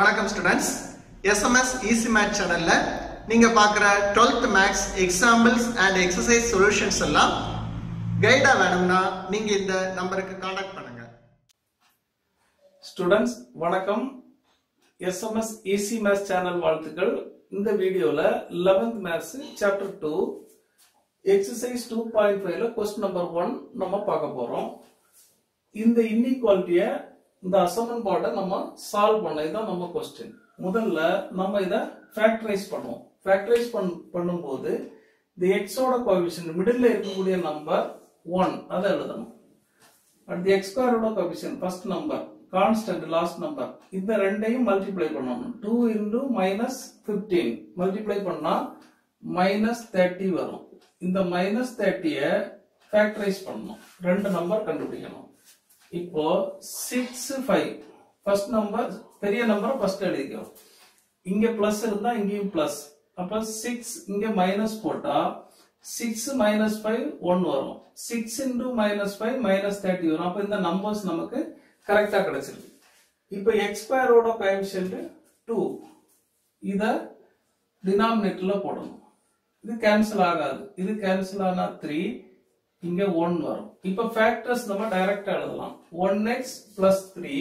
வணக்கம் students SMS easy math சேனல்ல நீங்க பார்க்குற 12th maths examples and exercise solutions எல்லாம் கைடா வேணும்னா நீங்க இந்த நம்பருக்கு காண்டாக்ட் பண்ணுங்க ஸ்டூடெண்ட்ஸ் வணக்கம் எஸ்எம்எஸ் ஈசி மேத்ஸ் சேனல் வாழ்த்துக்கள் இந்த வீடியோல 11th maths chapter two exercise two point ஃபைவ்ல கொஸ்டின் நம்பர் ஒன் நம்ம பார்க்க போறோம் இந்த இன்இக்வாலிட்டிய இந்த அசமன்பாடை நம்ம சால்வ் பண்ண இதுதான் நம்ம கொஸ்டின் முதல்ல நம்ம இதை ஃபேக்டரைஸ் பண்ணுவோம் ஃபேக்டரைஸ் பண்ணும்போது இந்த எக்ஸோட கோஎஃபிஷியன்ட் மிடில் இருக்கக்கூடிய நம்பர் ஒன் அதை எழுதணும் அட் தி எக்ஸ் ஸ்கொயரோட coefficient first number constant last number இந்த ரெண்டையும் மல்டிப்ளை பண்ணணும் two into minus fifteen multiply பண்ணா மைனஸ் தேர்ட்டி வரும் இந்த மைனஸ் தேர்ட்டிய ஃபேக்டரைஸ் பண்ணணும் ரெண்டு நம்பர் கண்டுபிடிக்கணும் இப்போ சிக்ஸ் ஃபைவ் ஃபர்ஸ்ட் நம்பர் பெரிய நம்பர் ஃபர்ஸ்ட் எழுதிக்கிறோம் இங்க பிளஸ் இருந்தா இங்கேயும் பிளஸ் அப்ப சிக்ஸ் இங்க மைனஸ் போட்டா சிக்ஸ் மைனஸ் ஃபைவ் ஒன் வரும் six into minus five minus thirty வரும் அப்ப இந்த நம்பர்ஸ் நமக்கு கரெக்டா கிடைச்சிருக்கு இப்போ எக்ஸ் ஸ்கொயரோட கோஎஃபிஷியன்ட் டூ இத டினாமினேட்டர்ல போடணும் இது கேன்சல் ஆகாது இது கேன்சல் ஆனா த்ரீ இங்க ஒன் வரும் இப்ப ஃபேக்டர்ஸ் நம்ம டைரக்டா எழுதலாம் one x plus three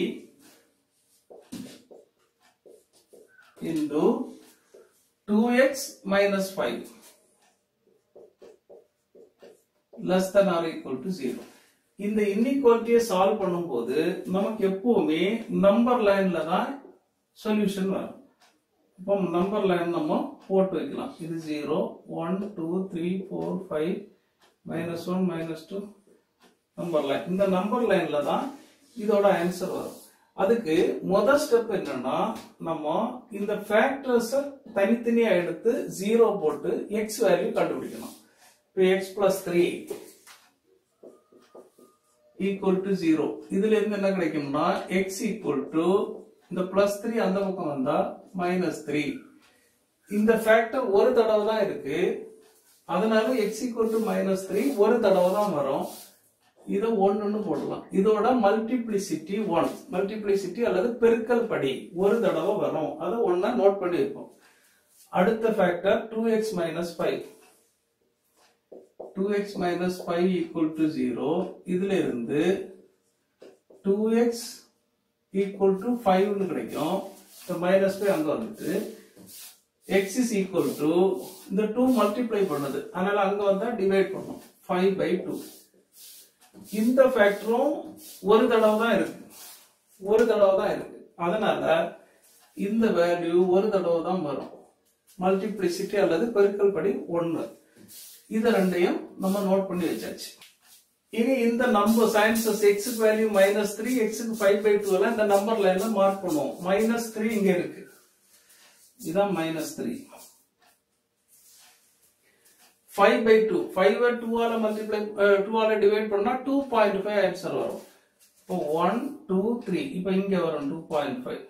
into two x minus five less than or equal to zero இந்த இன்இக்வாலிட்டியை சால்வ் பண்ணும்போது நமக்கு எப்பவுமே நம்பர் லைன்ல தான் சொல்யூஷன் வரும் இப்போ நம்பர் லைன் நம்ம போட்டு வைக்கலாம் இது zero one two three four five minus one minus two number line இந்த நம்பர் லைன்ல தான் இதோட ஆன்சர் வரும் அதுக்கு முதல் ஸ்டெப் என்னன்னா நம்ம இந்த ஃபேக்டர்ஸ தனித்தனியா எடுத்து ஜீரோ போட்டு எக்ஸ் வேல்யூ கண்டுபிடிக்கணும் இப்போ x plus three equal to zero இதுல இருந்து என்ன கிடைக்கும்னா எக்ஸ் ஈக்குவல் டு இந்த பிளஸ் த்ரீ அந்த பக்கம் வந்தா மைனஸ் த்ரீ இந்த ஃபேக்டர் ஒரு தடவை தான் இருக்கு அதனால x equal to minus three ஒரு தடவை தான் வரும் இதை ஒன்னுன்னு போடலாம் இதோட மல்டிப்ளிசிட்டி ஒன் மல்டிப்ளிசிட்டி அல்லது பெருக்கல் படி ஒரு தடவை வரும் அதை ஒன்னா நோட் பண்ணி வைப்போம் அடுத்த factor two x minus five two x minus five equal to zero இதுல இருந்து டூ எக்ஸ் ஈக்குவல் டு ஃபைவ்னு கிடைக்கும் இந்த மைனஸ் ஃபைவ் அங்க வந்துட்டு எக்ஸ் இஸ் ஈக்குவல் டு இந்த டூ மல்டிப்ளை பண்ணுது அதனால அங்க வந்தா டிவைட் பண்ணும் ஃபைவ் பை டூ இந்த ஃபேக்டரும் ஒரு தடவை தான் இருக்கு ஒரு தடவை தான் இருக்கு அதனால இந்த வேல்யூ ஒரு தடவை தான் வரும் மல்டிப்ளிசிட்டி அல்லது பெருக்கல் படி ஒன்னு இது ரெண்டையும் நம்ம நோட் பண்ணி வச்சாச்சு இனி இந்த நம்பர் சயின்சஸ் எக்ஸுக்கு வேல்யூ மைனஸ் த்ரீ எக்ஸுக்கு ஃபைவ் பை டூ எல்லாம் இந்த நம்பர் லைன்ல மார்க் பண்ணுவோம் மைனஸ் த்ரீ இங்க இருக்கு இதான் minus three five by two five டூவால மல்டிப்ளை டூவால டிவைட் பண்ணா டூ பாயிண்ட் ஃபைவ் ஆன்சர் வரும் இப்போ ஒன் டூ த்ரீ இப்போ இங்க வரும் டூ பாயிண்ட் ஃபைவ்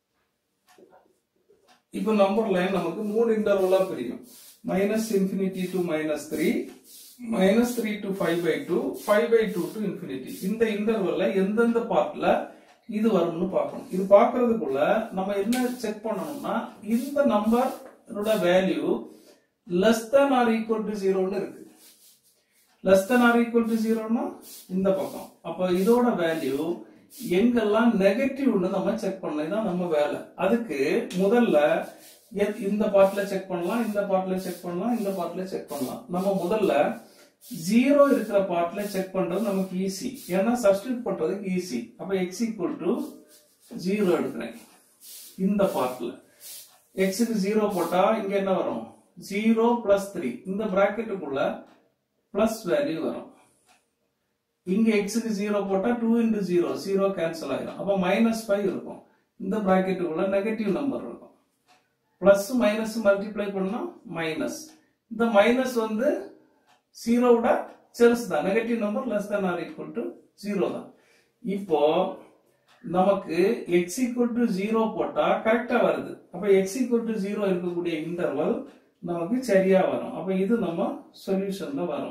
இப்போ நம்பர் லைன் நமக்கு மூணு இன்டர்வலா பிரியும் minus infinity to minus three minus three to five by two five by two to infinity இந்த இன்டர்வல்ல எந்தெந்த பார்ட்ல இது வரும்னு பார்க்கணும் இது பார்க்கறதுக்குள்ள நம்ம என்ன செக் பண்ணணும்னா இந்த நம்பரோட value less than or equal to ஜீரோன்னு இருக்கு less than or equal to ஜீரோனா இந்த பக்கம் அப்ப இதோட வேல்யூ எங்கெல்லாம் நெகட்டிவ்னு நம்ம செக் பண்ணலாம் இதான் நம்ம வேலை அதுக்கு முதல்ல எத்- இந்த பார்ட்ல செக் பண்ணலாம் இந்த பார்ட்ல செக் பண்ணலாம் இந்த பார்ட்ல செக் பண்ணலாம் நம்ம முதல்ல ஜீரோ இருக்கிற பார்ட்ல செக் பண்றது நமக்கு ஈஸி ஏன்னா சப்ஸ்டியூட் பண்றதுக்கு ஈஸி அப்ப எக்ஸ் ஈக்குவல் டு ஜீரோ எடுக்கிறேன் இந்த பார்ட்ல எக்ஸுக்கு ஜீரோ போட்டா இங்க என்ன வரும் ஜீரோ பிளஸ் த்ரீ இந்த பிராக்கெட்டுக்குள்ள பிளஸ் வேல்யூ வரும் இங்க எக்ஸுக்கு ஜீரோ போட்டா two into zero zero cancel ஆயிடும் அப்ப மைனஸ் ஃபைவ் இருக்கும் இந்த பிராக்கெட்டுக்குள்ள நெகட்டிவ் நம்பர் இருக்கும் பிளஸ் மைனஸ் மல்டிப்ளை பண்ணா மைனஸ் இந்த மைனஸ் வந்து ஜீரோவோட செல்ஸ் தான் negative number less than or equal to zero தான் இப்போ நமக்கு எக்ஸ் ஈக்குவல் டு ஜீரோ போட்டா கரெக்டா வருது அப்ப எக்ஸ் ஈக்குவல் டு ஜீரோ இருக்கக்கூடிய இன்டர்வல் நமக்கு சரியா வரும் அப்ப இது நம்ம சொல்யூஷன்ல வரும்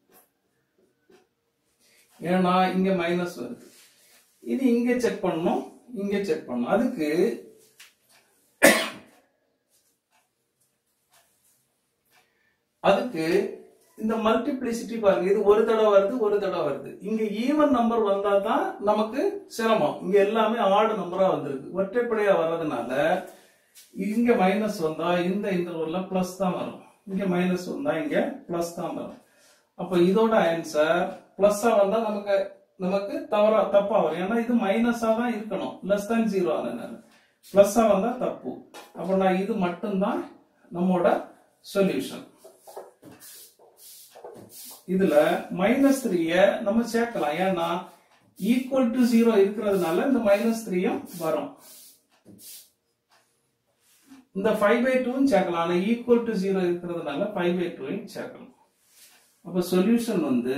ஏன்னா இங்க மைனஸ் வருது இது இங்க செக் பண்ணணும் இங்க செக் பண்ணணும் அதுக்கு அதுக்கு இந்த மல்டிப்ளிசிட்டி பாருங்க இது ஒரு தடவை வருது ஒரு தடவை வருது இங்க ஈவன் நம்பர் வந்தா தான் நமக்கு சிரமம் இங்க எல்லாமே ஆடு நம்பரா வந்திருக்கு ஒற்றைப்படையா வர்றதுனால இங்க மைனஸ் வந்தா இந்த இன்டர்வல்ல பிளஸ் தான் வரும் இங்க மைனஸ் வந்தா இங்க பிளஸ் தான் வரும் அப்ப இதோட ஆன்சர் பிளஸ்ஸா வந்தா நமக்கு நமக்கு தவறா தப்பா வரும் ஏன்னா இது மைனஸா தான் இருக்கணும் லெஸ் than ஜீரோ ஆனதுனால பிளஸ்ஸா வந்தா தப்பு அப்ப நான் இது மட்டும்தான் நம்மோட சொல்யூஷன் இதுல மைனஸ் த்ரீய நம்ம சேர்க்கலாம் ஏன்னா ஈக்குவல் டு ஜீரோ இருக்கிறதுனால இந்த மைனஸ் த்ரீயும் வரும் இந்த ஃபைவ் பை டூ சேர்க்கலாம் ஆனா ஈக்குவல் டு ஜீரோ இருக்கிறதுனால ஃபைவ் பை டூவையும் சேர்க்கலாம் அப்ப சொல்யூஷன் வந்து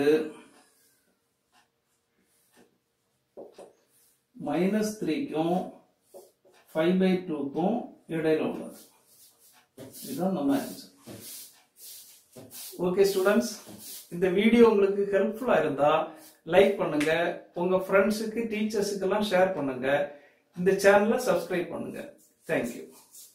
மைனஸ் த்ரீக்கும் ஃபைவ் பை டூக்கும் இடையில உள்ளது இதுதான் நம்ம ஆன்சர் ஓகே ஸ்டூடெண்ட்ஸ் இந்த வீடியோ உங்களுக்கு ஹெல்ப்ஃபுல்லா இருந்தா லைக் பண்ணுங்க உங்க ஃப்ரெண்ட்ஸுக்கு டீச்சர்ஸுக்கு எல்லாம் ஷேர் பண்ணுங்க இந்த சேனலை சப்ஸ்கிரைப் பண்ணுங்க தேங்க்யூ